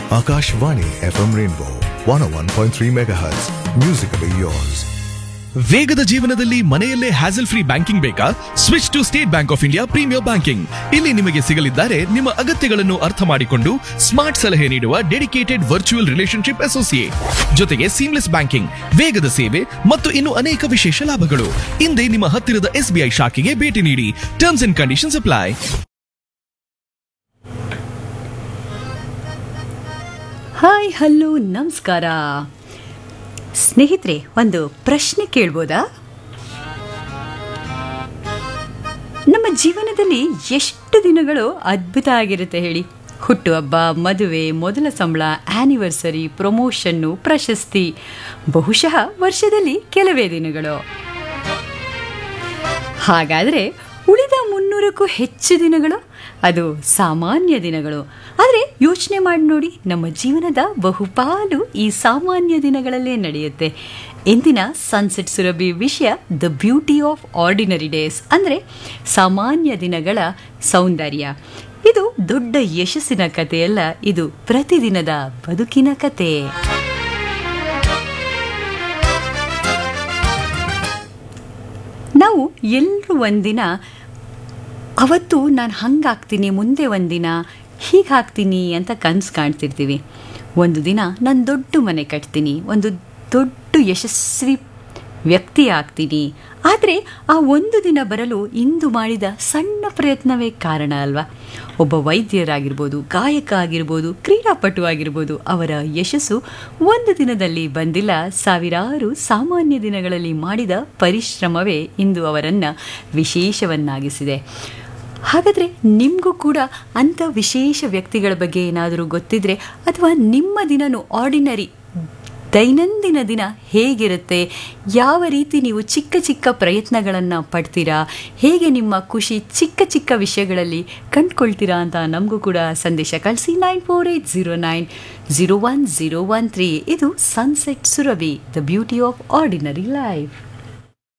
Akashvani FM Rainbow 101.3 MHz. Musically yours. ವೇಗದ ಜೀವನದಲ್ಲಿ ಮನೆಯಲ್ಲೇ ಹ್ಯಾಸಲ್ ಫ್ರೀ ಬ್ಯಾಂಕಿಂಗ್ ಬೇಕಾ switch to State Bank of India premier banking ಇಲ್ಲಿ ನಿಮಗೆ ಸಿಗಲಿದ್ದಾರೆ ನಿಮ್ಮ ಅಗತ್ಯಗಳನ್ನು ಅರ್ಥ ಮಾಡಿಕೊಂಡು ಸ್ಮಾರ್ಟ್ ಸಲಹೆ ನೀಡುವ ಡೆಡಿಕೇಟೆಡ್ ವರ್ಚುವಲ್ ರಿಲೇಶನ್ಶಿಪ್ ಅಸೋಸಿಯೇಟ್ ಜೊತೆಗೆ ಸೀಮ್ಲೆಸ್ ಬ್ಯಾಂಕಿಂಗ್ ವೇಗದ ಸೇವೆ ಮತ್ತು ಇನ್ನು ಅನೇಕ ವಿಶೇಷ ಲಾಭಗಳು ಹಿಂದೆ ನಿಮ್ಮ ಹತ್ತಿರದ ಎಸ್ಬಿಐ ಶಾಖೆಗೆ ಭೇಟಿ ನೀಡಿ terms and conditions apply hi hello ನಮಸ್ಕಾರ ಸ್ನೇಹಿತರೆ ಒಂದು ಪ್ರಶ್ನೆ ಕೇಳ್ಬೋದಾ ನಮ್ಮ ಜೀವನದಲ್ಲಿ ಎಷ್ಟು ದಿನಗಳು ಅದ್ಭುತ ಆಗಿರುತ್ತೆ ಹೇಳಿ ಹುಟ್ಟುಹಬ್ಬ ಮದುವೆ ಮೊದಲ ಸಂಬಳ ಆ್ಯನಿವರ್ಸರಿ ಪ್ರಮೋಷನ್ನು ಪ್ರಶಸ್ತಿ ಬಹುಶಃ ವರ್ಷದಲ್ಲಿ ಕೆಲವೇ ದಿನಗಳು ಹಾಗಾದರೆ ಉಳಿದ ಮುನ್ನೂರಕ್ಕೂ ಹೆಚ್ಚು ದಿನಗಳು ಅದು ಸಾಮಾನ್ಯ ದಿನಗಳು ಆದರೆ ಯೋಚನೆ ಮಾಡಿ ನೋಡಿ ನಮ್ಮ ಜೀವನದ ಬಹುಪಾಲು ಈ ಸಾಮಾನ್ಯ ದಿನಗಳಲ್ಲೇ ನಡೆಯುತ್ತೆ ಇಂದಿನ ಸನ್ಸೆಟ್ ಸುರಭಿ ವಿಷಯ the beauty of ordinary days ಅಂದರೆ ಸಾಮಾನ್ಯ ದಿನಗಳ ಸೌಂದರ್ಯ ಇದು ದೊಡ್ಡ ಯಶಸ್ಸಿನ ಕಥೆಯಲ್ಲ ಇದು ಪ್ರತಿದಿನದ ಬದುಕಿನ ಕತೆ ನಾವು ಎಲ್ಲರೂ ಒಂದಿನ ಅವತ್ತು ನಾನು ಹಂಗಾಗ್ತೀನಿ ಮುಂದೆ ಒಂದಿನ ಹೀಗೆ ಹಾಕ್ತೀನಿ ಅಂತ ಕನಸು ಕಾಣ್ತಿರ್ತೀವಿ ಒಂದು ದಿನ ನಾನು ದೊಡ್ಡ ಮನೆ ಕಟ್ತೀನಿ ಒಂದು ದೊಡ್ಡ ಯಶಸ್ವಿ ವ್ಯಕ್ತಿ ಆಗ್ತೀನಿ ಆದರೆ ಆ ಒಂದು ದಿನ ಬರಲು ಇಂದು ಮಾಡಿದ ಸಣ್ಣ ಪ್ರಯತ್ನವೇ ಕಾರಣ ಅಲ್ವಾ ಒಬ್ಬ ವೈದ್ಯರಾಗಿರ್ಬೋದು ಗಾಯಕ ಆಗಿರ್ಬೋದು ಕ್ರೀಡಾಪಟು ಆಗಿರ್ಬೋದು ಅವರ ಯಶಸ್ಸು ಒಂದು ದಿನದಲ್ಲಿ ಬಂದಿಲ್ಲ ಸಾವಿರಾರು ಸಾಮಾನ್ಯ ದಿನಗಳಲ್ಲಿ ಮಾಡಿದ ಪರಿಶ್ರಮವೇ ಇಂದು ಅವರನ್ನು ವಿಶೇಷವನ್ನಾಗಿಸಿದೆ ಹಾಗಾದರೆ ನಿಮಗೂ ಕೂಡ ಅಂಥ ವಿಶೇಷ ವ್ಯಕ್ತಿಗಳ ಬಗ್ಗೆ ಏನಾದರೂ ಗೊತ್ತಿದ್ರೆ ಅಥವಾ ನಿಮ್ಮ ದಿನನೂ ಆರ್ಡಿನರಿ ದೈನಂದಿನ ದಿನ ಹೇಗಿರುತ್ತೆ ಯಾವ ರೀತಿ ನೀವು ಚಿಕ್ಕ ಚಿಕ್ಕ ಪ್ರಯತ್ನಗಳನ್ನು ಪಡ್ತೀರಾ ಹೇಗೆ ನಿಮ್ಮ ಖುಷಿ ಚಿಕ್ಕ ಚಿಕ್ಕ ವಿಷಯಗಳಲ್ಲಿ ಕಂಡುಕೊಳ್ತೀರಾ ಅಂತ ನಮಗೂ ಕೂಡ ಸಂದೇಶ ಕಳಿಸಿ nine four eight zero nine zero one zero one three ಇದು sunset Surabhi the beauty of ordinary life